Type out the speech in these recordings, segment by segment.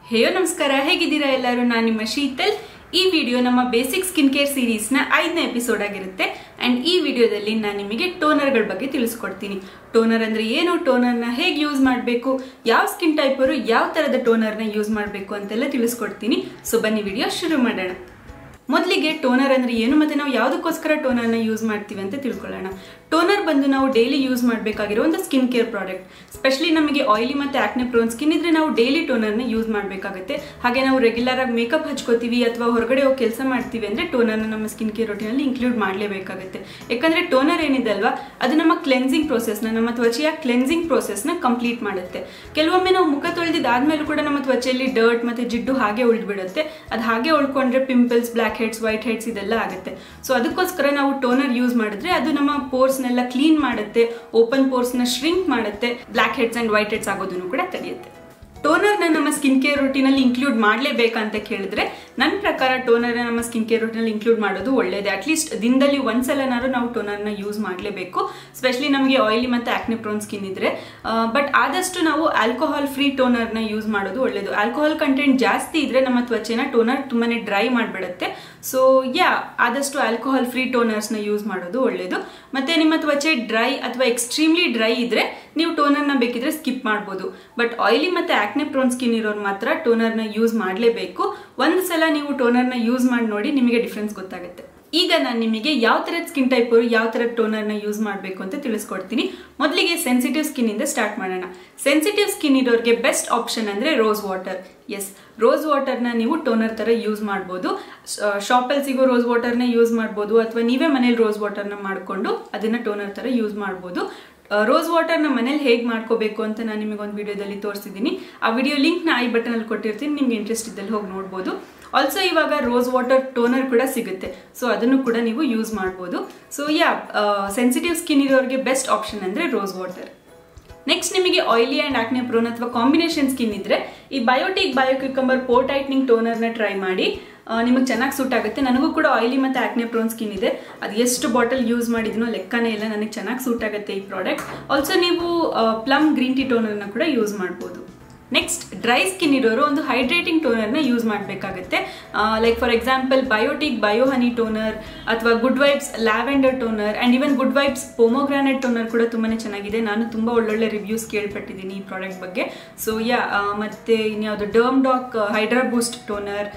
ಹೇಯೋ ನಮಸ್ಕಾರ ಹೇಗಿದ್ದೀರಾ ಎಲ್ಲರೂ ನಾನು ನಿಮ್ಮ ಶೀತಲ್ ಈ ವಿಡಿಯೋ ನಮ್ಮ ಬೇಸಿಕ್ ಸ್ಕಿನ್ ಕೇರ್ ಸೀರೀಸ್ನ ಐದನೇ ಎಪಿಸೋಡ್ ಆಗಿರುತ್ತೆ ಅಂಡ್ ಈ ವಿಡಿಯೋದಲ್ಲಿ ನಾನು ನಿಮಗೆ ಟೋನರ್ಗಳ ಬಗ್ಗೆ ತಿಳಿಸ್ಕೊಡ್ತೀನಿ ಟೋನರ್ ಅಂದ್ರೆ ಏನು ಟೋನರ್ನ ಹೇಗೆ ಯೂಸ್ ಮಾಡಬೇಕು ಯಾವ ಸ್ಕಿನ್ ಟೈಪರು ಯಾವ ಥರದ ಟೋನರ್ನ ಯೂಸ್ ಮಾಡಬೇಕು ಅಂತೆಲ್ಲ ತಿಳಿಸ್ಕೊಡ್ತೀನಿ ಸೊ ಬನ್ನಿ ವಿಡಿಯೋ ಶುರು ಮಾಡೋಣ ಮೊದಲಿಗೆ ಟೋನರ್ ಅಂದ್ರೆ ಏನು ಮತ್ತೆ ನಾವು ಯಾವುದಕ್ಕೋಸ್ಕರ ಟೋನರ್ನ ಯೂಸ್ ಮಾಡ್ತೀವಿ ಅಂತ ತಿಳ್ಕೊಳ್ಳೋಣ ಟೋನರ್ ಬಂದು ನಾವು ಡೈಲಿ ಯೂಸ್ ಮಾಡಬೇಕಾಗಿರೋ ಒಂದು ಸ್ಕಿನ್ ಕೇರ್ ಪ್ರಾಡಕ್ಟ್ ಸ್ಪೆಷಲಿ ನಮಗೆ ಆಯಿಲಿ ಮತ್ತು ಆಕ್ನೆ ಪ್ರೋನ್ ಸ್ಕಿನ್ ಇದ್ರೆ ನಾವು ಡೈಲಿ ಟೋನರ್ನ ಯೂಸ್ ಮಾಡಬೇಕಾಗುತ್ತೆ ಹಾಗೆ ನಾವು ರೆಗ್ಯುಲರ್ ಆಗಿ ಮೇಕಪ್ ಹಚ್ಕೋತೀವಿ ಅಥವಾ ಹೊರಗಡೆ ಹೋಗಿ ಕೆಲಸ ಮಾಡ್ತೀವಿ ಅಂದರೆ ಟೋನರ್ನ ನಮ್ಮ ಸ್ಕಿನ್ ಕೇರ್ ರೊಟೀನಲ್ಲಿ ಇನ್ಕ್ಲೂಡ್ ಮಾಡಲೇಬೇಕಾಗುತ್ತೆ ಯಾಕಂದರೆ ಟೋನರ್ ಏನಿದೆ ಅಲ್ವಾ ಅದು ನಮ್ಮ ಕ್ಲೆನ್ಸಿಂಗ್ ಪ್ರೋಸೆಸ್ನ ನಮ್ಮ ತ್ವಚೆಯ ಕ್ಲೆನ್ಸಿಂಗ್ ಪ್ರೋಸೆಸ್ನ ಕಂಪ್ಲೀಟ್ ಮಾಡುತ್ತೆ ಕೆಲವೊಮ್ಮೆ ನಾವು ಮುಖ ತೊಳೆದಿದ್ದಾದ್ಮೇಲೂ ಕೂಡ ನಮ್ಮ ತ್ವಚೆಯಲ್ಲಿ ಡರ್ಟ್ ಮತ್ತು ಜಿಡ್ಡು ಹಾಗೆ ಉಳಿದ್ಬಿಡುತ್ತೆ ಅದು ಹಾಗೆ ಉಳ್ಕೊಂಡ್ರೆ pimples blackheads whiteheads ಇದೆಲ್ಲ ಆಗುತ್ತೆ ಸೊ ಅದಕ್ಕೋಸ್ಕರ ನಾವು ಟೋನರ್ ಯೂಸ್ ಮಾಡಿದ್ರೆ ಅದು ನಮ್ಮ ಪೋರ್ಸ್ನೆಲ್ಲ ಕ್ಲೀನ್ ಮಾಡುತ್ತೆ ಓಪನ್ ಪೋರ್ಸ್ನ ಶ್ರಿಂಕ್ ಮಾಡುತ್ತೆ blackheads and whiteheads ಆಗೋದನ್ನು ಕೂಡ ತಡೆಯುತ್ತೆ ಟೋನರ್ನ ನಮ್ಮ ಸ್ಕಿನ್ ಕೇರ್ ರೂಟೀನಲ್ಲಿ ಇನ್ಕ್ಲೂಡ್ ಮಾಡಲೇಬೇಕಂತ ಕೇಳಿದ್ರೆ ನನ್ನ ಪ್ರಕಾರ ಟೋನರ್ನ ನಮ್ಮ ಸ್ಕಿನ್ ಕೇರ್ ರೂಟೀನಲ್ಲಿ ಇನ್ಕ್ಲೂಡ್ ಮಾಡೋದು ಒಳ್ಳೇದೇ ಅಟ್ಲೀಸ್ಟ್ ದಿನದಲ್ಲಿ ಒಂದ್ಸಲನಾದ್ರು ನಾವು ಟೋನರ್ನ ಯೂಸ್ ಮಾಡಲೇಬೇಕು ಸ್ಪೆಷಲಿ ನಮಗೆ ಆಯಿಲಿ ಮತ್ತು ಆಕ್ನೆ ಪ್ರೋನ್ ಸ್ಕಿನ್ ಇದ್ರೆ ಬಟ್ ಆದಷ್ಟು ನಾವು ಆಲ್ಕೋಹಾಲ್ ಫ್ರೀ ಟೋನರ್ನ ಯೂಸ್ ಮಾಡೋದು ಒಳ್ಳೇದು ಆಲ್ಕೋಹಾಲ್ ಕಂಟೆಂಟ್ ಜಾಸ್ತಿ ಇದ್ರೆ ನಮ್ಮ ತ್ವಚೆನ ಟೋನರ್ ತುಂಬಾನೇ ಡ್ರೈ ಮಾಡಿಬಿಡುತ್ತೆ ಸೊ ಯಾ ಆದಷ್ಟು ಆಲ್ಕೋಹಾಲ್ ಫ್ರೀ ಟೋನರ್ಸ್ನ ಯೂಸ್ ಮಾಡೋದು ಒಳ್ಳೇದು ಮತ್ತೆ ನಿಮ್ಮ ತ್ವಚೆ ಡ್ರೈ ಅಥವಾ ಎಕ್ಸ್ಟ್ರೀಮ್ಲಿ ಡ್ರೈ ಇದ್ರೆ ನೀವು ಟೋನರ್ನ ಬೇಕಿದ್ರೆ ಸ್ಕಿಪ್ ಮಾಡ್ಬೋದು ಬಟ್ ಆಯಿಲಿ ಮತ್ತೆ ಆಕ್ನೆ ಪ್ರೋನ್ ಸ್ಕಿನ್ ಇರೋರು ಮಾತ್ರ ಟೋನರ್ನ ಯೂಸ್ ಮಾಡಲೇಬೇಕು ಒಂದು ಸಲ ನೀವು ಟೋನರ್ನ ಯೂಸ್ ಮಾಡಿ ನೋಡಿ ನಿಮಗೆ ಡಿಫ್ರೆನ್ಸ್ ಗೊತ್ತಾಗುತ್ತೆ ಈಗ ನಾನು ನಿಮಗೆ ಯಾವ ಥರದ ಸ್ಕಿನ್ ಟೈಪ್ ಯಾವ ಥರದ ಟೋನರ್ನ ಯೂಸ್ ಮಾಡಬೇಕು ಅಂತ ತಿಳಿಸ್ಕೊಡ್ತೀನಿ ಮೊದಲಿಗೆ ಸೆನ್ಸಿಟಿವ್ ಸ್ಕಿನ್ ಇಂದ ಸ್ಟಾರ್ಟ್ ಮಾಡೋಣ ಸೆನ್ಸಿಟಿವ್ ಸ್ಕಿನ್ ಇರೋರಿಗೆ ಬೆಸ್ಟ್ ಆಪ್ಷನ್ ಅಂದರೆ ರೋಸ್ ವಾಟರ್ ಎಸ್ ರೋಸ್ ವಾಟರ್ನ ನೀವು ಟೋನರ್ ಥರ ಯೂಸ್ ಮಾಡ್ಬೋದು ಶಾಪಲ್ಲಿ ಸಿಗೋ ರೋಸ್ ವಾಟರ್ನ ಯೂಸ್ ಮಾಡ್ಬೋದು ಅಥವಾ ನೀವೇ ಮನೇಲಿ ರೋಸ್ ವಾಟರ್ನ ಮಾಡಿಕೊಂಡು ಅದನ್ನು ಟೋನರ್ ಥರ ಯೂಸ್ ಮಾಡ್ಬೋದು ರೋಸ್ ವಾಟರ್ನ ಮನೇಲಿ ಹೇಗೆ ಮಾಡ್ಕೋಬೇಕು ಅಂತ ನಾನು ನಿಮಗೆ ಒಂದು ವಿಡಿಯೋದಲ್ಲಿ ತೋರಿಸಿದ್ದೀನಿ ಆ ವಿಡಿಯೋ ಲಿಂಕ್ನ ಐ ಬಟನಲ್ಲಿ ಕೊಟ್ಟಿರ್ತೀನಿ ನಿಮ್ಗೆ ಇಂಟ್ರೆಸ್ಟ್ ಇದ್ದಲ್ಲಿ ಹೋಗಿ ನೋಡ್ಬೋದು ಆಲ್ಸೋ ಇವಾಗ ರೋಸ್ ವಾಟರ್ ಟೋನರ್ ಕೂಡ ಸಿಗುತ್ತೆ ಸೊ ಅದನ್ನು ಕೂಡ ನೀವು ಯೂಸ್ ಮಾಡ್ಬೋದು ಸೊ ಯಾ ಸೆನ್ಸಿಟಿವ್ ಸ್ಕಿನ್ ಇರೋರಿಗೆ ಬೆಸ್ಟ್ ಆಪ್ಷನ್ ಅಂದರೆ ರೋಸ್ ವಾಟರ್ ನೆಕ್ಸ್ಟ್ ನಿಮಗೆ ಆಯಿಲಿ ಆ್ಯಂಡ್ ಆಕ್ನೆ ಪ್ರೋನ್ ಅಥವಾ ಕಾಂಬಿನೇಷನ್ ಸ್ಕಿನ್ ಇದ್ರೆ ಈ ಬಯೋಟಿಕ್ ಬಯೋಕ್ಯುಕಂಬರ್ ಪೋರ್ ಟೈಟ್ನಿಂಗ್ ಟೋನರ್ನ ಟ್ರೈ ಮಾಡಿ ನಿಮಗೆ ಚೆನ್ನಾಗಿ ಸೂಟ್ ಆಗುತ್ತೆ ನನಗೂ ಕೂಡ ಆಯಿಲಿ ಮತ್ತು ಆಕ್ನೆ ಪ್ರೋನ್ ಸ್ಕಿನ್ ಇದೆ ಅದು ಎಷ್ಟು ಬಾಟಲ್ ಯೂಸ್ ಮಾಡಿದ್ನೋ ಲೆಕ್ಕನೇ ಇಲ್ಲ ನನಗೆ ಚೆನ್ನಾಗಿ ಸೂಟ್ ಆಗುತ್ತೆ ಈ ಪ್ರಾಡಕ್ಟ್ ಆಲ್ಸೋ ನೀವು ಪ್ಲಮ್ ಗ್ರೀನ್ ಟೀ ಟೋನರ್ನ ಕೂಡ ಯೂಸ್ ಮಾಡ್ಬೋದು ನೆಕ್ಸ್ಟ್ ಡ್ರೈ ಸ್ಕಿನ್ ಇರೋರು ಒಂದು ಹೈಡ್ರೇಟಿಂಗ್ ಟೋನರ್ನ ಯೂಸ್ ಮಾಡಬೇಕಾಗುತ್ತೆ like for example Biotique bio honey toner ಅಥವಾ good vibes lavender toner and even good vibes pomegranate toner ಕೂಡ ತುಂಬಾ ಚೆನ್ನಾಗಿದೆ ನಾನು ತುಂಬ ಒಳ್ಳೊಳ್ಳೆ ರಿವ್ಯೂಸ್ ಕೇಳ್ಪಟ್ಟಿದ್ದೀನಿ ಈ ಪ್ರಾಡಕ್ಟ್ ಬಗ್ಗೆ ಸೊ ಯಾ ಮತ್ತು ಇನ್ಯಾವುದು derm doc hydra boost toner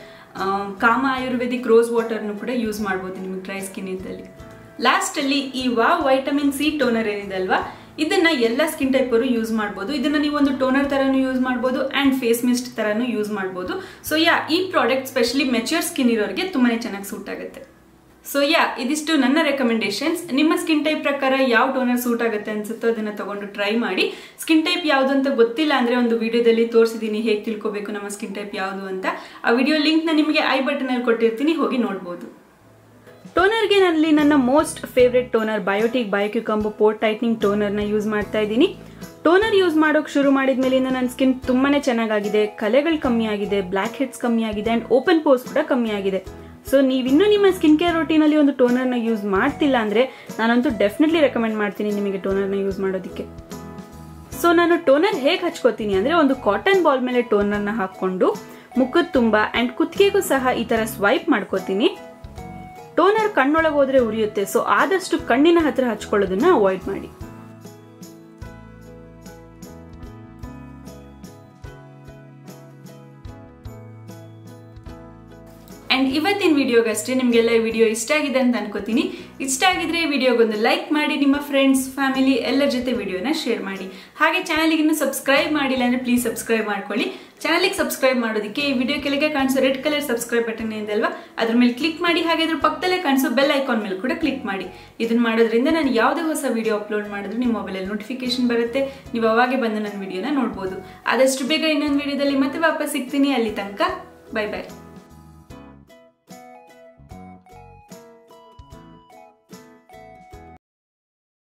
Kama Ayurvedic rose ವಾಟರ್ನು ಕೂಡ ಯೂಸ್ ಮಾಡ್ಬೋದು ನಿಮಗೆ ಡ್ರೈ ಸ್ಕಿನ್ ಇದ್ದಲ್ಲಿ ಲಾಸ್ಟಲ್ಲಿ ಈ ವಾ ವೈಟಮಿನ್ ಸಿ ಟೋನರ್ ಏನಿದೆ ಅಲ್ವಾ ಇದನ್ನ ಎಲ್ಲ ಸ್ಕಿನ್ ಟೈಪರು ಯೂಸ್ ಮಾಡ್ಬೋದು ಇದನ್ನ ನೀವು ಒಂದು ಟೋನರ್ ತರನು ಯೂಸ್ ಮಾಡ್ಬೋದು ಅಂಡ್ ಫೇಸ್ ಮಿಸ್ಟ್ ತರನು ಯೂಸ್ ಮಾಡ್ಬೋದು ಸೊ ಯಾ ಈ ಪ್ರಾಡಕ್ಟ್ ಸ್ಪೆಷಲಿ ಮೆಚ್ಯೂರ್ ಸ್ಕಿನ್ ಇರೋರಿಗೆ ತುಂಬಾನೇ ಚೆನ್ನಾಗಿ ಸೂಟ್ ಆಗುತ್ತೆ ಸೊ ಯಾ ಇದಿಷ್ಟು ನನ್ನ ರೆಕಮೆಂಡೇಶನ್ಸ್ ನಿಮ್ಮ ಸ್ಕಿನ್ ಟೈಪ್ ಪ್ರಕಾರ ಯಾವ ಟೋನರ್ ಸೂಟ್ ಆಗುತ್ತೆ ಅನ್ಸುತ್ತೋ ಅದನ್ನ ತಗೊಂಡು ಟ್ರೈ ಮಾಡಿ ಸ್ಕಿನ್ ಟೈಪ್ ಯಾವುದು ಅಂತ ಗೊತ್ತಿಲ್ಲ ಅಂದ್ರೆ ಒಂದು ವಿಡಿಯೋದಲ್ಲಿ ತೋರಿಸಿದ್ದೀನಿ ಹೇಗೆ ತಿಳ್ಕೊಬೇಕು ನಮ್ಮ ಸ್ಕಿನ್ ಟೈಪ್ ಯಾವುದು ಅಂತ ಆ ವಿಡಿಯೋ ಲಿಂಕ್ನ ನಿಮಗೆ ಐ ಬಟನಲ್ಲಿ ಕೊಟ್ಟಿರ್ತೀನಿ ಹೋಗಿ ನೋಡ್ಬೋದು ಟೋನರ್ಗೆ ನಲ್ಲಿ ನನ್ನ most favourite toner Biotique Bio Cucumber pore tightening ಟೋನರ್ನ ಯೂಸ್ ಮಾಡ್ತಾ ಇದ್ದೀನಿ ಟೋನರ್ ಯೂಸ್ ಮಾಡೋಕೆ ಶುರು ಮಾಡಿದ ಮೇಲಿಂದ ನನ್ನ ಸ್ಕಿನ್ ತುಂಬಾನೇ ಚೆನ್ನಾಗಿದೆ ಕಲೆಗಳು ಕಮ್ಮಿ ಆಗಿದೆ ಬ್ಲ್ಯಾಕ್ ಹೆಡ್ಸ್ ಕಮ್ಮಿ ಆಗಿದೆ ಅಂಡ್ ಓಪನ್ ಪೋರ್ಸ್ ಕೂಡ ಕಮ್ಮಿ ಆಗಿದೆ ಸೊ ನೀವಿನ್ನೂ ನಿಮ್ಮ ಸ್ಕಿನ್ ಕೇರ್ ರೊಟೀನಲ್ಲಿ ಒಂದು ಟೋನರ್ನ ಯೂಸ್ ಮಾಡ್ತಿಲ್ಲ ಅಂದರೆ ನಾನಂತೂ ಡೆಫಿನೆಟ್ಲಿ ರೆಕಮೆಂಡ್ ಮಾಡ್ತೀನಿ ನಿಮಗೆ ಟೋನರ್ನ ಯೂಸ್ ಮಾಡೋದಕ್ಕೆ ಸೊ ನಾನು ಟೋನರ್ ಹೇಗೆ ಹಚ್ಕೋತೀನಿ ಅಂದರೆ ಒಂದು ಕಾಟನ್ ಬಾಲ್ ಮೇಲೆ ಟೋನರ್ನ ಹಾಕ್ಕೊಂಡು ಮುಖದ ತುಂಬ ಆ್ಯಂಡ್ ಕುತ್ತಿಗೆಗೂ ಸಹ ಈ ಥರ ಸ್ವೈಪ್ ಮಾಡ್ಕೋತೀನಿ ಟೋನರ್ ಕಣ್ಣೊಳಗೆ ಹೋದ್ರೆ ಉರಿಯುತ್ತೆ ಸೊ ಆದಷ್ಟು ಕಣ್ಣಿನ ಹತ್ರ ಹಚ್ಕೊಳ್ಳೋದನ್ನ ಅವಾಯ್ಡ್ ಮಾಡಿ ಅಂಡ್ ಇವತ್ತಿನ ವಿಡಿಯೋಗಷ್ಟೇ ನಿಮಗೆಲ್ಲ ಈ ವಿಡಿಯೋ ಇಷ್ಟ ಆಗಿದೆ ಅಂತ ಅನ್ಕೋತೀನಿ ಇಷ್ಟ ಆಗಿದ್ರೆ ಈ ವಿಡಿಯೋಗೊಂದು ಲೈಕ್ ಮಾಡಿ ನಿಮ್ಮ ಫ್ರೆಂಡ್ಸ್ ಫ್ಯಾಮಿಲಿ ಎಲ್ಲರ ಜೊತೆ ವಿಡಿಯೋನ ಶೇರ್ ಮಾಡಿ ಹಾಗೆ ಚಾನಲ್ಗೆ ಇನ್ನೂ ಸಬ್ಸ್ಕ್ರೈಬ್ ಮಾಡಿಲ್ಲ ಅಂದ್ರೆ ಪ್ಲೀಸ್ ಸಬ್ಸ್ಕ್ರೈಬ್ ಮಾಡ್ಕೊಳ್ಳಿ ಚಾನಲ್ಗೆ ಸಬ್ಸ್ಕ್ರೈಬ್ ಮಾಡೋದಕ್ಕೆ ಈ ವಿಡಿಯೋ ಕೆಳಗೆ ಕಾಣಿಸೋ ರೆಡ್ ಕಲರ್ ಸಬ್ಸ್ಕ್ರೈಬ್ ಬಟನ್ ಇದೆ ಅಲ್ವಾ ಅದ್ರ ಮೇಲೆ ಕ್ಲಿಕ್ ಮಾಡಿ ಹಾಗೆ ಅದ್ರ ಪಕ್ಕದಲ್ಲೇ ಕಾಣಿಸೋ ಬೆಲ್ ಐಕಾನ್ ಮೇಲೆ ಕೂಡ ಕ್ಲಿಕ್ ಮಾಡಿ ಇದನ್ನ ಮಾಡೋದ್ರಿಂದ ನಾನು ಯಾವುದೇ ಹೊಸ ವಿಡಿಯೋ ಅಪ್ಲೋಡ್ ಮಾಡಿದ್ರು ನಿಮ್ಮ ಮೊಬೈಲಲ್ಲಿ ನೋಟಿಫಿಕೇಶನ್ ಬರುತ್ತೆ ನೀವು ಅವಾಗೆ ಬಂದು ನನ್ನ ವಿಡಿಯೋನ ನೋಡ್ಬೋದು ಆದಷ್ಟು ಬೇಗ ಇನ್ನೊಂದು ವಿಡಿಯೋದಲ್ಲಿ ಮತ್ತೆ ವಾಪಸ್ ಸಿಗ್ತೀನಿ ಅಲ್ಲಿ ತನಕ ಬೈ ಬೈ